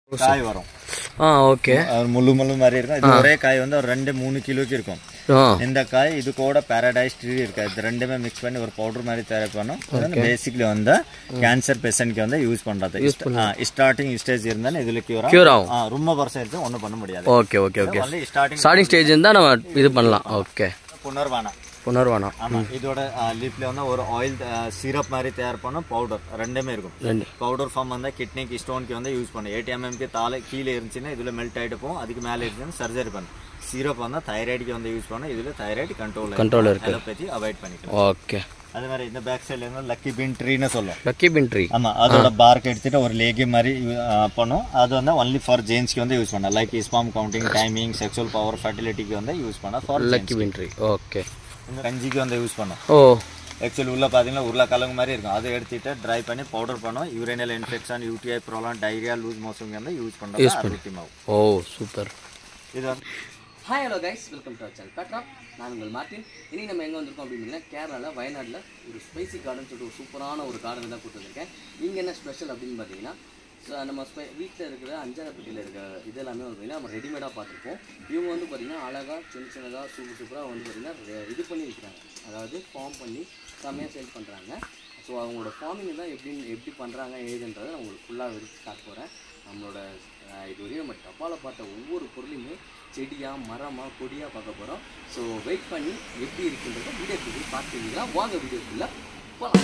காய் வரும் ஆ ஓகே அது முள்ளு முள்ளு மாதிரி இருக்கும் இது ஒரே காய் வந்து ஒரு ரெண்டு மூணு கிலோக்கு இருக்கும் ஆ இந்த காய் இது கூட பாரடைஸ் ட்ரீ இருக்கு இது ரெண்டுமே மிக்ஸ் பண்ணி ஒரு பவுடர் மாதிரி தயார் பண்ணோம் பேசிக்லி வந்து கேன்சர் பேஷண்ட்க்கு வந்து யூஸ் பண்றது ஸ்டார்டிங் ஸ்டேஜ் இருந்தாலும் இதுல கியூர் க்யூர் ஆகும் ரொம்ப வருஷம் இருக்கு ஒன்றும் பண்ண முடியாது ஓகே ஓகே ஓகே வந்து ஸ்டார்டிங் ஸ்டார்டிங் ஸ்டேஜ் இருந்தால் நம்ம இது பண்ணலாம் ஓகே புனர்வானா புனர்வானம் ஆமா இதோட லீஃப்ல வந்து ஒரு ஆயில் சிரப் மாதிரி தயார் பண்ண பவுடர் ரெண்டுமே இருக்கும் ரெண்டு பவுடர் ஃபார்ம் வந்து கிட்னிக்கு ஸ்டோனுக்கு வந்து யூஸ் பண்ணும் ஏடிஎம்எம்க்கு தாலை கீழே இருந்துச்சுன்னா இதுல மெல்ட் ஆயிட்டு போகும் அதுக்கு மேலே இருந்துச்சுன்னா சர்ஜரி பண்ணும் சிரப் வந்து தைராய்டுக்கு வந்து யூஸ் பண்ணும் இதுல தைராய்டு கண்ட்ரோல் Control இருக்கு. அலோபதி அவாய்ட் பண்ணிக்கலாம் ஓகே அதே மாதிரி இந்த பேக் சைடுல இருந்து லக்கி பின் ட்ரீன்னு சொல்லும் லக்கி பின்ட்ரி ஆமா அதோட பார்க் எடுத்துட்டு ஒரு லேகி மாதிரி அஹ், பண்ணும் அது வந்து ஒன்லி ஃபார் ஜென்ஸ்க்கு வந்து யூஸ் பண்ணலாம் like sperm counting timing sexual power ஃபர்டிலிட்டிக்கு வந்து யூஸ் பண்ணலாம் ஃபார் லக்கி பின்ட்ரி ஓகே இந்த கஞ்சிக்கு வந்து யூஸ் பண்ணும் ஓ ஆக்சுவலி உள்ள பார்த்தீங்கன்னா உருளைக்கிழங்கு மாதிரி இருக்கும் அதை எடுத்துட்டு ட்ரை பண்ணி பவுடர் பண்ணும் urinal infection UTI problem diarrhoea loose motion வந்து யூஸ் பண்ணுறது அறுபத்தி மாவு ஓ சூப்பர் இது வந்து hi hello guys welcome to channel பெட்ரா நான் உங்கள் மார்ட்டின் இனி நம்ம எங்கே வந்திருக்கோம் அப்படின்னு கேரளாவில் வயநாட்டில் ஒரு ஸ்பைசி கார்டன் சொல்லிட்டு ஒரு சூப்பரான ஒரு கார்டன் தான் கூட்டு வந்திருக்கேன் இங்கே என்ன ஸ்பெஷல் அப்படின்னு பார்த்தீங்கன்னா ஸோ நம்ம ஸ்பை வீட்டில் இருக்கிற அஞ்சாரப்பட்டியில் இருக்கிற இது எல்லாமே வந்து பார்த்திங்கன்னா நம்ம ரெடிமேடாக பார்த்துருப்போம் இவங்க வந்து பார்த்திங்கன்னா அழகாக சின்ன சின்னதாக சூப்பர் சூப்பராக வந்து பார்த்திங்கன்னா இது பண்ணி விற்கிறாங்க அதாவது ஃபார்ம் பண்ணி செம்மையாக சேல் பண்ணுறாங்க ஸோ அவங்களோட ஃபார்மிங் தான் எப்படி எப்படி பண்ணுறாங்க ஏதுன்றதை நான் உங்களுக்கு ஃபுல்லாக விரிச்சு காட்ட போகிறேன் நம்மளோட அஹ், இது வரையும் நம்ம டப்பாவில் பார்த்த ஒவ்வொரு பொருளையுமே செடியா மரமா கொடியா பார்க்க போகிறோம் ஸோ வெயிட் பண்ணி எப்படி இருக்குன்றத வீடியோக்குள்ளே பார்த்துருந்தீங்களா வாங்க வீடியோக்குள்ளே போகலாம்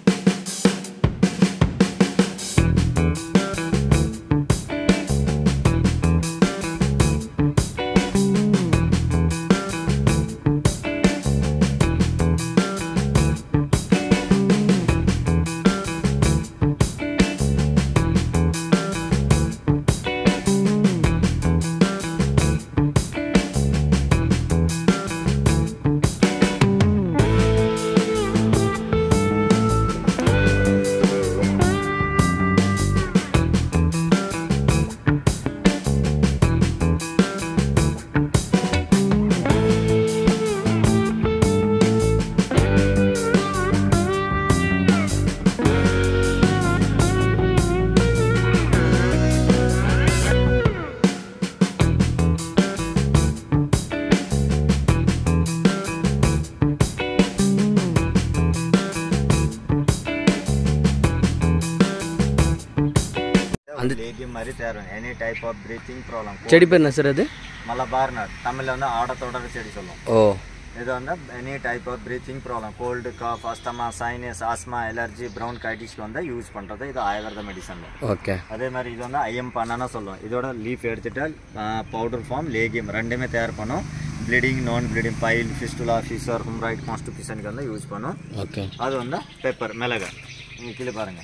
அந்த லேகியம் மாதிரி தயார் any type of breathing problem செடி பேர் என்ன சார் அது மலபார் நட் தமிழ்ல வந்து ஆடத்தொடர் செடி சொல்லும் ஓ இது வந்து any type of breathing problem cold cough asthma sinus asthma allergy ப்ரௌன் கைட்டிஸ்க்கு வந்து யூஸ் பண்ணுறது இது ஆயுர்வேத மெடிசன் ஓகே அதே மாதிரி இது வந்து ஐஎம் பண்ணனா சொல்லுவோம் இதோட லீஃப் எடுத்துட்டு பவுடர் ஃபார்ம் லேகியம் ரெண்டுமே தயார் பண்ணும் ப்ளீடிங் நான் bleeding pile fistula fissure haemorrhoid கான்ஸ்டிபியூஷனுக்கு வந்து யூஸ் பண்ணும் ஓகே அது வந்து பெப்பர் மிளகு நீங்கள் கீழே பாருங்க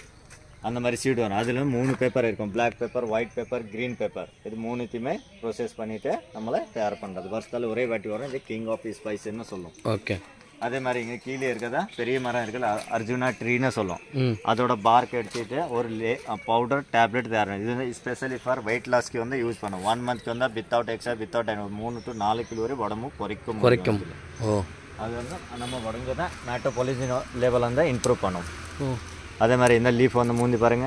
அந்த மாதிரி சீடு வரும் அதில் மூணு பேப்பர் இருக்கும் black paper white paper green paper இது மூணுத்தையுமே ப்ரோசஸ் பண்ணிட்டு நம்மளை தயார் பண்ணுறது வருஷத்தில் ஒரே வாட்டி வரும் இது கிங் ஆஃப் ஸ்பைஸ்ன்னு சொல்லும் ஓகே அதே மாதிரி இங்கே கீழே இருக்கதா பெரிய மரம் இருக்குல்ல அ- அர்ஜுனா ட்ரீன்னு சொல்லும் ம் அதோட பார்க் எடுத்துட்டு ஒரு லே பவுடர் டேப்லெட் தயார் பண்ணி. இது வந்து ஸ்பெஷலி ஃபார் வெயிட் லாஸ்க்கு வந்து யூஸ் பண்ணும் ஒன் மந்த்க்கு வந்து வித்தவுட் எக்ஸா வித்தவுட் ஒரு மூணு டு நாலு கிலோ வரை உடம்பு குறைக்கும் குறைக்கும் ஓ அது வந்து நம்ம உடம்பு தான் மேட்டோபாலிஜின் லெவல் வந்து இம்ப்ரூவ் பண்ணும் ஓ அதே மாதிரி இந்த லீஃப் வந்து மூந்தி பாருங்க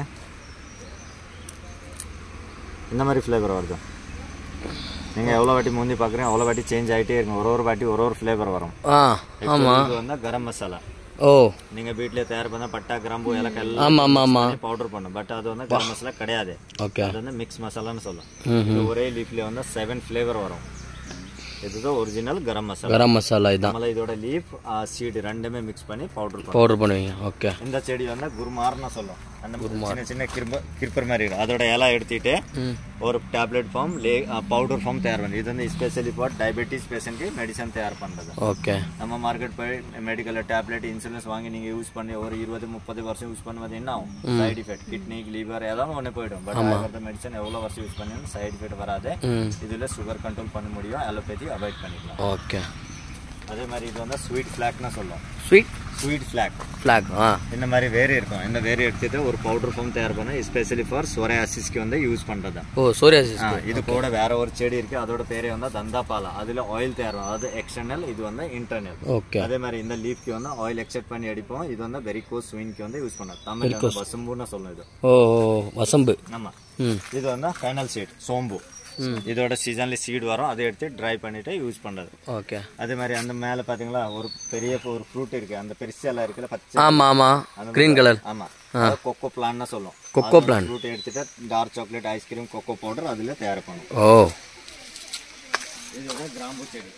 இந்த மாதிரி ஃப்ளேவர் வருது நீங்கள் எவ்வளோ வாட்டி மூந்தி பார்க்குறீங்க அவ்வளோ வாட்டி சேஞ்ச் ஆகிட்டே இருக்கும் ஒரு ஒரு வாட்டி ஒரு ஒரு ஃப்ளேவர் வரும் ஆ Actually இது வந்து கரம் மசாலா ஓ நீங்கள் வீட்டில் தயார் பண்ண பட்டா கிராம்பு ஏலக்காய் எல்லாம் ஆமாம் ஆமாம் ஆமாம் பவுடர் பண்ணும் பட் அது வந்து கரம் மசாலா கிடையாது ஓகே அது வந்து மிக்ஸ் மசாலான்னு சொல்லும் ம் இது ஒரே லீஃப்ல வந்து செவன் ஃப்ளேவர் வரும் இதுதான் ஒரிஜினல் கரம் மசாலா கரம் மசாலா இதான் நம்மள இதோட லீஃப் சீடு ரெண்டுமே மிக்ஸ் பண்ணி பவுடர் பண்ணும் பவுடர் பண்ணுவீங்க ஓகே இந்த செடி வந்து குருமார்னு சொல்லும் அந்த சின்ன சின்ன கிருப்ப கிருப்பர் மாதிரி இருக்கும் அதோட இலை எடுத்துட்டு ஒரு டேப்லெட் ஃபார்ம் லே பவுடர் ஃபார்ம் தயார் பண்ணுது இது வந்து ஸ்பெஷலி ஃபார் டயபெட்டிஸ் பேஷண்ட்க்கு மெடிசன் தயார் பண்ணுறது ஓகே நம்ம மார்க்கெட் போய் மெடிக்கல் டேப்லெட் இன்சூரன்ஸ் வாங்கி நீங்கள் யூஸ் பண்ணி ஒரு இருபது முப்பது வருஷம் யூஸ் பண்ணுவது என்ன ஆகும் சைடு எஃபெக்ட் கிட்னி லிவர் ஏதாவது ஒன்று போயிடும் பட் ஆயுர்வேத மெடிசன் எவ்வளோ வருஷம் யூஸ் பண்ணாலும் சைடு எஃபெக்ட் வராது ம் இதில் சுகர் கண்ட்ரோல் பண்ண முடியும் அலோபதி அவாய்ட் பண்ணிக்கலாம் ஓகே அதே மாதிரி இது வந்து ஸ்வீட் ஃப்ளாக்னு சொல்லும் ஸ்வீட் ஸ்வீட் ஃப்ளாக் ஃப்ளாக் ஆ இந்த மாதிரி வேறு இருக்கும் இந்த வேறு எடுத்துட்டு ஒரு பவுடர் ஃபார்ம் தயார் பண்ண ஸ்பெஷலி ஃபார் சோரியாசிஸ்க்கு வந்து யூஸ் பண்ணுறது ஓ சோரியாசிஸ் இது கூட வேற ஒரு செடி இருக்கு அதோட பேரே வந்து தந்தாபாலா அதுல ஆயில் தயார் பண்ணும். அது எக்ஸ்டர்னல் இது வந்து இன்டர்னல் ஓகே அதே மாதிரி இந்த லீஃப்க்கு வந்து ஆயில் எக்ஸ்ட்ராக்ட் பண்ணி அடிப்போம் இது வந்து வெரிகோஸ் ஸ்வின்க்கு வந்து யூஸ் பண்ணோம் தமிழ் வந்து வசம்புன்னு சொல்லும் இது ஓ ஓ, வசம்பு ஆமா ம் இது வந்து ஃபைனல் சீட் சோம்பு இதோட சீசன்ல சீடு வரும் அதை எடுத்து ட்ரை பண்ணிட்டு யூஸ் பண்றது ஓகே அதே மாதிரி அந்த மேல பாத்தீங்களா ஒரு பெரிய ஒரு ஃப்ரூட் இருக்கு அந்த பெருசெல்லாம் இருக்குல்ல பச்சை ஆமாம் ஆமாம் க்ரீன் கலர் ஆமா கொக்கோ பிளான்னு சொல்லும் கொக்கோ பிளான் ஃப்ரூட் எடுத்துட்டு dark chocolate ice cream cocoa powder அதுல தயார் பண்ணும் ஓ இது வந்து கிராம்பு செடி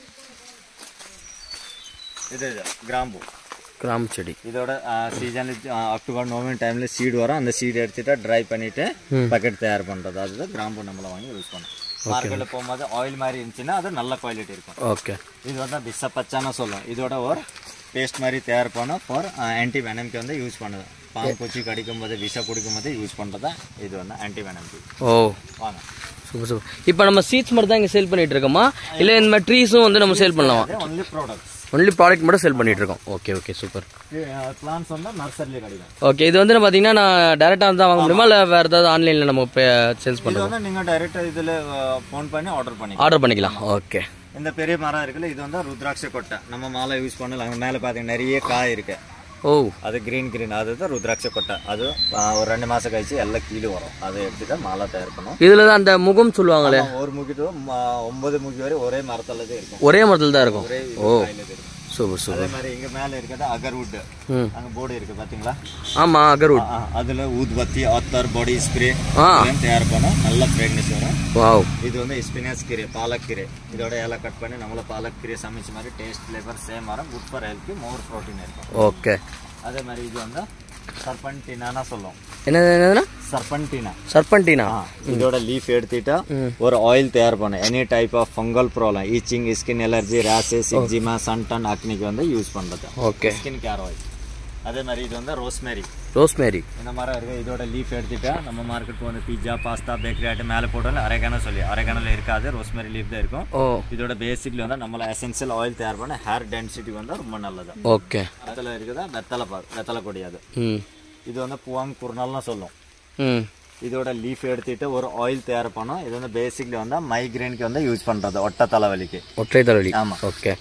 இது இது கிராம்பு கிராம் செடி இதோட சீசன்ல அக்டோபர் நவம்பர் டைம்ல சீடு வரும் அந்த சீடு எடுத்துட்டு ட்ரை பண்ணிட்டு பக்கெட் தயார் பண்றது அதுதான் கிராம்பு நம்மள வாங்கி யூஸ் பண்ணணும் மார்க்கெட்ல போகும்போது ஆயில் மாதிரி இருந்துச்சுன்னா அது நல்ல குவாலிட்டி இருக்கும் ஓகே இது வந்து பிஸ்ஸ பச்சான்னு சொல்லும் இதோட ஒரு பேஸ்ட் மாதிரி தயார் பண்ணோம் ஃபார் ஆன்டி வெனம்க்கு வந்து யூஸ் பண்ணுது பாம்பு பூச்சி கடிக்கும் போது விஷ குடிக்கும் போது யூஸ் பண்ணுறதா இது வந்து ஆன்டி வெனம்க்கு ஓ வாங்க சூப்பர் சூப்பர் இப்போ நம்ம சீட்ஸ் மட்டும் தான் இங்கே சேல் பண்ணிட்டு இருக்கோமா இல்லை இந்த மாதிரி ட்ரீஸும் வந்து நம்ம சேல் பண்ணலாமா அதே ஒன்லி ப்ராடக்ட்ஸ் ஒன்லி ப்ராடக்ட் மட்டும் சேல் பண்ணிட்டு இருக்கோம் ஓகே ஓகே சூப்பர் பிளான்ஸ் வந்து நர்சரிலே கிடைக்கும் ஓகே இது வந்து பார்த்தீங்கன்னா நான் டேரெக்டாக தான் வாங்க முடியுமா இல்லை வேறு ஏதாவது ஆன்லைனில் நம்ம சேல்ஸ் இது பண்ணுறோம் வந்து நீங்கள் டைரெக்டாக இதில் ஃபோன் பண்ணி ஆர்டர் பண்ணி ஆர்டர் பண்ணிக்கலாம் ஓகே இந்த பெரிய மரம் இருக்குல்ல இது வந்து ருத்ராட்ச கொட்டை நம்ம மாலை யூஸ் பண்ணல அங்கே மேலே பார்த்தீங்கன்னா நிறைய காய் இருக்கு ஓ அது கிரீன் கிரீன் அதுதான் ருத்ராட்ச கொட்டை அது ஆ, ஒரு ரெண்டு மாசம் கழிச்சு எல்லாம் கீழே வரும் அதை எடுத்துட்டு மாலை தயார் பண்ணும் இதில் தான் அந்த முகம் சொல்லுவாங்களே ஆமா, ஒரு முக்கி to ம- ஒன்பது முக்கி வரை ஒரே மரத்துல தான் இருக்கும் ஒரே மரத்தில் தான் இருக்கும் ஒரே ஓ காயில தான் இருக்கும் சூப்பர் சூப்பர் அதே மாதிரி இங்க மேல இருக்கிறது அகர்வுட் ம் அங்க போர்டு இருக்கு பாத்தீங்களா ஆமாம் அகர்வுட் ஆ, அதுல ஊதுபத்தி அத்தர் பாடி ஸ்ப்ரே ஆ தயார் பண்ணும் நல்ல ஃப்ரெக்னஸ் வரும் வாவ் இது வந்து ஸ்பினாச் கீரை பாலக் கீரை இதோட இலை கட் பண்ணி நம்மள பாலக் கீரை சமைச்ச மாதிரி டேஸ்ட் ஃப்ளேவர் சேம் வரும் good for health more protein இருக்கும் ஓகே அதே மாதிரி இது வந்து சர்பன்டினா சொல்லும் என்னது என்னதுன்னா சர்பன்டினா சர்பன்டினா ஆ, இதோட லீஃப் எடுத்துட்டா ஒரு ஆயில் தயார் பண்ண any type of fungal problem itching skin allergy rashes eczema suntan அக்னிக்கு வந்து யூஸ் பண்றது ஓகே ஸ்கின் கேர் ஆயில் அதே மாதிரி இது வந்து ரோஸ்மேரி ரோஸ்மேரி இந்த மாதிரி இருக்கு இதோட லீஃப் எடுத்துட்டா நம்ம மார்க்கெட் வந்து பிஜ்ஜா பாஸ்தா பேக்கரி ஐட்டம் மேலே போட்டாலும் அரைக்கணம் சொல்லி அரைக்கணில் இருக்காது ரோஸ்மேரி லீஃப் தான் இருக்கும் ஓ இதோட பேசிக்ல வந்து நம்மள எசென்சியல் ஆயில் தயார் பண்ண ஹேர் டென்சிட்டி வந்து ரொம்ப நல்லது ஓகே அதில் இருக்குதா வெத்தலை பார் வெத்தலை கொடி அது ம் இது வந்து புவாங் குர்னல்னு சொல்லும் ம் இதோட லீஃப் எடுத்துட்டு ஒரு ஆயில் தயார் பண்ணோம் இது வந்து பேசிக்லி வந்து மைக்ரைனுக்கு வந்து யூஸ் பண்றது ஒட்ட தலைவலிக்கு ஒற்றை தலைவலி ஆமா. ஓகே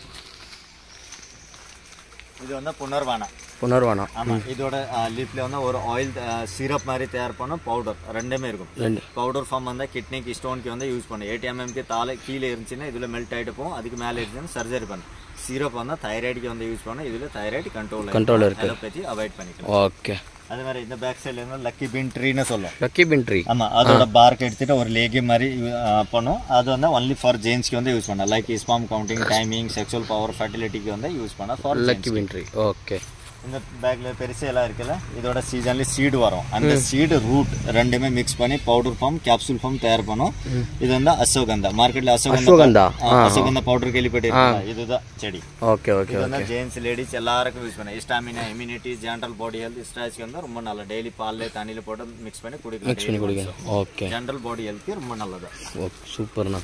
இது வந்து புனர்வானா புனர்வானா ஆமா இதோட லீஃப்ல வந்து ஒரு ஆயில் சிரப் மாதிரி தயார் பண்ணோம் பவுடர் ரெண்டுமே இருக்கும் ரெண்டு பவுடர் ஃபார்ம் வந்து கிட்னிக்கு ஸ்டோனுக்கு வந்து யூஸ் பண்ணும் ஏடிஎம்எம்க்கு தாலை கீழே இருந்துச்சுன்னா இதுல மெல்ட் ஆயிட்டு போகும் அதுக்கு மேலே இருந்துச்சுன்னா சர்ஜரி பண்ணும் சிரப் வந்து தைராய்டுக்கு வந்து யூஸ் பண்ணும் இதுல தைராய்டு கண்ட்ரோல் Control இருக்கு. அலோபதி அவாய்ட் பண்ணிக்கலாம் ஓகே அதே மாதிரி இந்த பேக் சைடுல இருந்து லக்கி பின் ட்ரீன்னு சொல்லும் லக்கி பின்ட்ரி ஆமா அதோட பார்க் எடுத்துட்டு ஒரு லேகி மாதிரி ஆ, பண்ணும் அது வந்து ஒன்லி ஃபார் ஜென்ஸ்க்கு வந்து யூஸ் பண்ணலாம் like sperm counting timing sexual power ஃபர்டிலிட்டிக்கு வந்து யூஸ் பண்ண ஃபார் லக்கி பின்ட்ரி ஓகே இந்த பேக்ல பெருசு எல்லாம் இருக்குல்ல இதோட சீசன்ல சீடு வரும் அந்த சீடு ரூட் ரெண்டுமே மிக்ஸ் பண்ணி பவுடர் ஃபார்ம் கேப்சூல் ஃபார்ம் தயார் பண்ணும் இது வந்து அசோகந்தா மார்க்கெட்ல அசோகந்தா அஸ்வகந்தா ஆ, அசோகந்தா பவுடர் கேள்விப்பட்டிருக்கீங்களா இதுதான் செடி ஓகே ஓகே இது வந்து ஜென்ஸ் லேடிஸ் எல்லாருக்கும் யூஸ் பண்ண stamina immunity general body health ஸ்ட்ராச்சுக்கு வந்து ரொம்ப நல்ல டெய்லி பால்ல தண்ணியில போட்டு மிக்ஸ் பண்ணி குடிக்கலாம் பண்ணி குடிங்க ஓகே ஜென்ரல் பாடி ஹெல்த்துக்கு ரொம்ப நல்லது ஓ சூப்பர்ண்ணா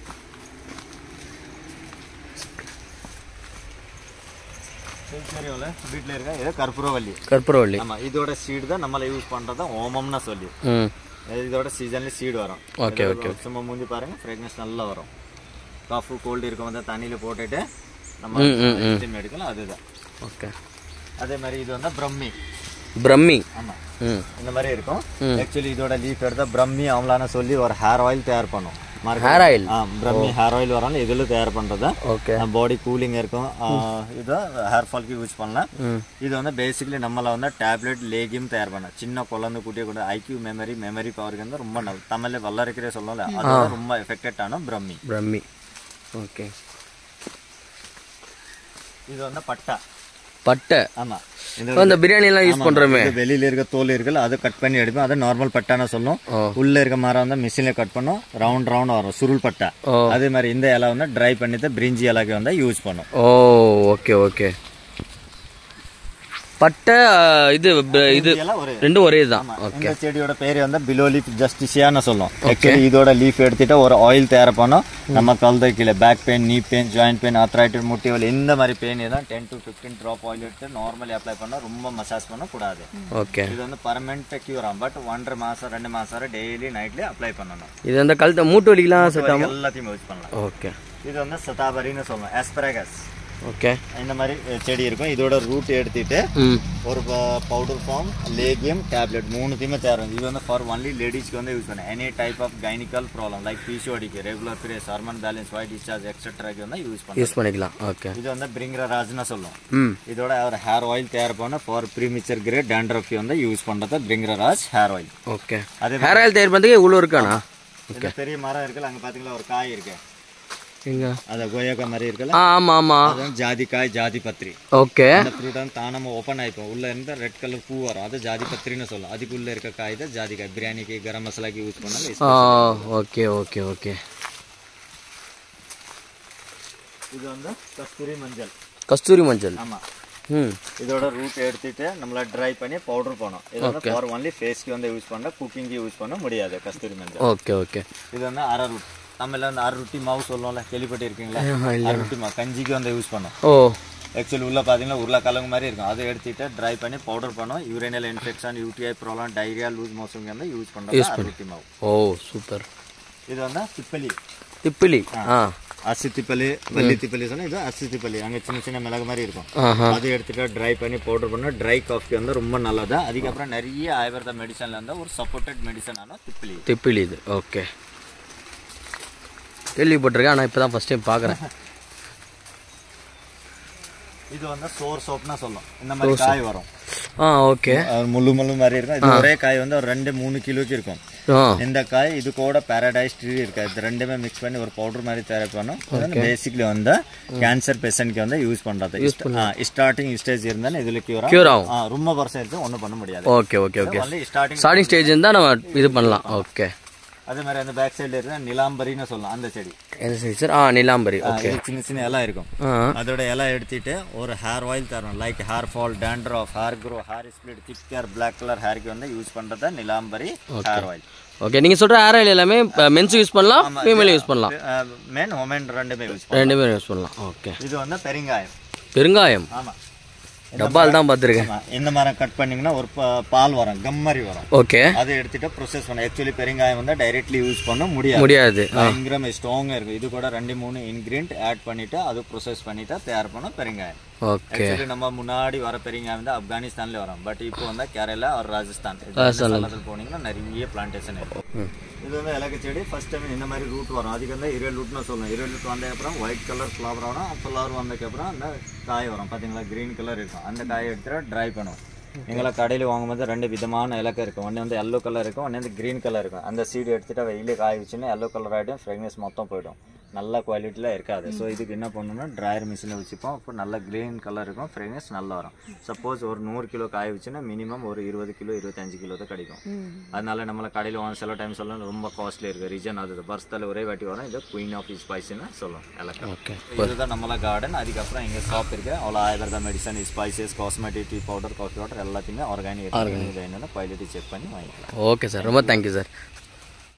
தெரியும்ல வீட்டில் இருக்க இது கற்பூரவல்லி கற்பூரவள்ளி ஆமா இதோட சீடு தான் நம்மள யூஸ் பண்றதா ஓமம்னு சொல்லி ம் இதோட சீசன்ல சீடு வரும் ஓகே இதோட சும்மா மூஞ்சி பாருங்க ஃப்ரெக்னஸ் நல்லா வரும் காஃபு கோல்டு இருக்கும் வந்து தண்ணியில போட்டுட்டு நம்ம steam எடுக்கலாம் அதுதான் ஓகே அதே மாதிரி இது வந்து பிரம்மி பிரம்மி ஆமா ம் இந்த மாதிரி இருக்கும் ஆக்சுவலி இதோட லீஃப் எடுத்தா பிரம்மி ஆம்லான்னு சொல்லி ஒரு ஹேர் ஆயில் தயார் பண்ணும் Market- ஹேர் ஆயில் ஆ பிரம்மி ஹேர் ஆயில் வரும் இதுல தயார் பண்றது ஓகே பாடி கூலிங் இருக்கும் ஆ, இது ஹேர் ஃபால்க்கு யூஸ் பண்ணலாம் இது வந்து பேசிக்கலி நம்மள வந்து டேப்லெட் லேகியம் தயார் பண்ண சின்ன குழந்தை குட்டியை கூட ஐக்யூ மெமரி மெமரி பவருக்கு வந்து ரொம்ப நல்லது தமிழ்ல வல்லரைக்கிறே சொல்லல அது வந்து ரொம்ப எஃபெக்டட் ஆன பிரம்மி பிரம்மி ஓகே இது வந்து பட்டா பட்டை ஆமா இந்த இப்போ இந்த பிரியாணி எல்லாம் யூஸ் பண்றோமே இது வெளியில இருக்க தோல் இருக்குல்ல அதை கட் பண்ணி எடுப்போம் அதை நார்மல் பட்டான்னு சொல்லும் ஓ. உள்ள இருக்க மரம் வந்து மிஷின்ல கட் பண்ணும் ரவுண்ட் ரவுண்ட் வரும் சுருள் பட்டா ஓ. அதே மாதிரி இந்த இலை வந்து ட்ரை பண்ணிட்டு பிரிஞ்சி இலைக்கு வந்து யூஸ் பண்ணும் ஓ ஓகே ஓகே பட்டை இது ப- இது இலை ஒரு ரெண்டும் ஒரே தான் ஓகே இந்த செடியோட பேரு வந்து பிலோ லீஃப் ஜஸ்டிஷியான்னு சொல்லும் ஆக்சுவலி இதோட லீஃப் எடுத்துட்டு ஒரு ஆயில் தயார் பண்ணோம் நம்ம கழுதை கீழே back pain knee pain joint pain arthritis முட்டி வலி இந்த மாதிரி பெயின் தான் ten to fifteen drop oil எடுத்து நார்மலி அப்ளை பண்ணா ரொம்ப மசாஜ் பண்ண கூடாது ஓகே இது வந்து பர்மனெண்ட் கியூர் ஆகும் பட் ஒன்றரை மாசம் ரெண்டு மாசம் வரை டெய்லி நைட்ல அப்ளை பண்ணணும் இது அந்த கழுத்தை மூட்டு வலிக்கலாம் செட் ஆகும் எல்லாத்தையும் யூஸ் பண்ணலாம் ஓகே இது வந்து சதாபரின்னு சொல்லுவோம் ஆஸ்பரகஸ் ஓகே இந்த மாதிரி அஹ், செடி இருக்கும் இதோட ரூட் எடுத்துட்டு ம் ஒரு பவுடர் ஃபார்ம் லேகியம் டேப்லெட் மூணுத்தையுமே தேரும் இது வந்து ஃபார் ஒன்லி லேடிஸ்க்கு வந்து யூஸ் பண்ணேன் எனி டைப் ஆஃப் கைனிக்கல் ப்ராப்ளம் லைக் பிசிஓடிக்கு regular periods hormone balance white discharge எக்ஸெட்ராக்கு வந்து யூஸ் பண்ணுறேன் யூஸ் பண்ணிக்கலாம் ஓகே இது வந்து பிரிங்கிற ராஜ்னு சொல்லும் ம் இதோட அவர் ஹேர் ஆயில் தயார் பண்ண ஃபார் ப்ரீமிச்சர் கிரேட் டேண்ட்ரஃபி வந்து யூஸ் பண்ணுறது bhringraj hair oil okay அதே ஹேர் ஆயில் தயார் பண்ணுறதுக்கு இவ்வளோ இருக்காண்ணா இது பெரிய மரம் இருக்குல்ல அங்கே பார்த்தீங்களா ஒரு காய் இருக்கு எங்க அது கொய்யாக்கா மாதிரி இருக்குல்ல ஆ ஆமாம் ஆமாம் அது வந்து ஜாதி காய் ஜாதி பத்திரி ஓகே அந்த ஃப்ரூட் வந்து தானமாக ஓப்பன் ஆயிப்போம் உள்ள இருந்து ரெட் கலர் பூ வரும் அது ஜாதி பத்திரின்னு சொல்லும் அதுக்குள்ள இருக்க காய் தான் ஜாதி காய் பிரியாணிக்கு கரம் மசாலாக்கு யூஸ் பண்ணாலும் ஆ ஓகே ஓகே ஓகே இது வந்து கஸ்தூரி மஞ்சள் கஸ்தூரி மஞ்சள் ஆமா ம் இதோட ரூட் எடுத்துட்டு நம்மள ட்ரை பண்ணி பவுடர் பண்ணோம் இது வந்து ஃபார் ஒன்லி ஃபேஸ்க்கு வந்து யூஸ் பண்ண குக்கிங்க்கு யூஸ் பண்ண முடியாது கஸ்தூரி மஞ்சள் ஓகே ஓகே இது வந்து அரை ரூட் நம்மள வந்து அரை ரொட்டி மாவு சொல்லுவோம்ல கேள்விப்பட்டு இருக்கீங்களா அரை ரொட்டி மாவு கஞ்சிக்கு வந்து யூஸ் பண்ணோம் ஓ ஆக்சுவலி உள்ள பார்த்தீங்கன்னா உருளைக்கிழங்கு மாதிரி இருக்கும் அதை எடுத்துட்டு ட்ரை பண்ணி பவுடர் பண்ணோம் urinal infection UTI problem diarrhoea loose motion வந்து யூஸ் பண்ணுறது அரை ரொட்டி மாவு ஓ சூப்பர் இது வந்து திப்பலி திப்பிலி ஆ அரிசி திப்பலி வெள்ளி திப்பலி சொன்னா இது அரிசி திப்பலி அங்கே சின்ன சின்ன மிளகு மாதிரி இருக்கும் ஆஹா அது எடுத்துட்டு ட்ரை பண்ணி பவுடர் பண்ண ட்ரை காஃபி வந்து ரொம்ப நல்லது அதுக்கப்புறம் நிறைய ஆயுர்வேத மெடிசன்ல இருந்தால் ஒரு சப்போர்ட்டட் மெடிசன் ஆனால் திப்பிலி திப்பிலி இது ஓகே கேள்விப்பட்டிருக்கேன் ஆனால் இப்போ தான் ஃபஸ்ட் டைம் பார்க்குறேன் இது வந்து சோர் சோப்னா சொல்லும் இந்த மாதிரி காய் வரும் ஆ ஓகே அது முள்ளு முள்ளு மாதிரி இருக்கும் இது ஒரே காய் வந்து ஒரு ரெண்டு மூணு கிலோக்கு இருக்கும் ஆ இந்த காய் இது கூட பாரடைஸ் ட்ரீ இருக்கு இது ரெண்டுமே மிக்ஸ் பண்ணி ஒரு பவுடர் மாதிரி தயார் பண்ணோம் பேசிக்லி வந்து கேன்சர் பேஷண்ட்க்கு வந்து யூஸ் பண்றது ஸ்டார்டிங் ஸ்டேஜ் இருந்தாலும் இதுல கியூர் க்யூர் ஆகும் ரொம்ப வருஷம் இருக்கு ஒன்றும் பண்ண முடியாது okay okay okay only starting starting stage இருந்தால் நம்ம இது பண்ணலாம் ஓகே அதே மாதிரி அந்த பேக் சைடுல இருந்தா நிலாம்பரின்னு சொல்லலாம் அந்த செடி எந்த சைஸ் சார் ஆ நிலாம்பரி ஆ, ஓகே இது சின்ன சின்ன இலை இருக்கும் ஆ அதோட இலை எடுத்துட்டு ஒரு ஹேர் ஆயில் தரணும் like hair fall dandruff hair grow hair split thick hair black colour ஹேருக்கு வந்து யூஸ் பண்றது நிலாம்பரி ஹேர் ஆயில் ஓகே நீங்கள் சொல்கிற ஹேர் ஆயில் எல்லாமே மென்ஸ் யூஸ் பண்ணலாம் ஃபீமேல் யூஸ் பண்ணலாம் மென் ஒமென் ரெண்டுமே யூஸ் பண்ணலாம் ரெண்டுமே யூஸ் பண்ணலாம் ஓகே இது வந்து பெருங்காயம் பெருங்காயம் ஆமா டப்பால் தான் பார்த்துருக்கேன் ஆமா இந்த மரம் கட் பண்ணீங்கன்னா ஒரு பா- பால் வரும் கம் மாதிரி வரும் ஓகே அதை எடுத்துட்டு ப்ரொசஸ் பண்ண ஆக்சுவலி பெருங்காயம் வந்து டைரக்ட்லி யூஸ் பண்ண முடியாது முடியாது பயங்கரம் ஸ்ட்ராங்கா இருக்கும் இது கூட ரெண்டு மூணு இன்கிரியன்ட் ஆட் பண்ணிட்டு அது ப்ரொசஸ் பண்ணிட்டு தயார் பண்ண பெருங்காயம் ஓகே ஆக்சுவலி நம்ம முன்னாடி வர பெருங்காயம் வந்து ஆப்கானிஸ்தான்ல வரும் பட் இப்போ வந்து கேரளா ஒரு ராஜஸ்தான் இது ரெண்டு ஸ்தலத்துல போனீங்கன்னா நிறைய பிளான்டேஷன் இருக்கும் இது வந்து இலக்கு செடி ஃபர்ஸ்ட் டைம் இந்த மாதிரி ரூட் வரும் அதுக்கு வந்து இரல் ரூட்னு சொல்லுவோம் இரல் ரூட் வந்த அப்புறம் ஒயிட் கலர் ஃப்ளவர் வரும் ஃப்ளவர் வந்ததுக்கு அப்புறம் அந்த காய் வரும் பாத்தீங்களா கிரீன் கலர் இருக்கும் அந்த காயை எடுத்துட்டு ட்ரை பண்ணுவோம் நீங்களா கடையில் வாங்கும்போது ரெண்டு விதமான இலக்கை இருக்கும் ஒன்று வந்து எல்லோ கலர் இருக்கும் ஒன்று வந்து க்ரீன் கலர் இருக்கும் அந்த சீடு எடுத்துட்டு வெயிலே காய வச்சுன்னா எல்லோ கலர் ஆகிடும் ஃப்ரெக்னஸ் மொத்தம் போயிடும் நல்ல குவாலிட்டியில் இருக்காது ஸோ இதுக்கு என்ன பண்ணணும்னா ட்ரையர் மிஷினில் வச்சுப்போம் அப்போ நல்ல க்ரீன் கலர் இருக்கும் ஃப்ரெக்னஸ் நல்லா வரும் சப்போஸ் ஒரு நூறு கிலோ காய வச்சுன்னா மினிமம் ஒரு இருபது கிலோ இருபத்தஞ்சு கிலோ தான் கிடைக்கும் அதனால நம்மள கடையில் வாங்க சில டைம் சொல்லணும் ரொம்ப காஸ்ட்லி இருக்குது ரீஜன் அது வருஷத்தில் ஒரே வாட்டி வரும் இது குயின் ஆஃப் ஸ்பைஸ்னு சொல்லும் எல்லாம் ஓகே இதுதான் நம்மள கார்டன் அதுக்கப்புறம் இங்கே ஷாப் இருக்கு அவ்வளோ Ayurveda medicine spices cosmetic tea powder coffee water எல்லாத்தையுமே ஆர்கானிக் என்னென்ன குவாலிட்டி செக் பண்ணி வாங்கிக்கலாம் ஓகே சார் ரொம்ப தேங்க்யூ சார்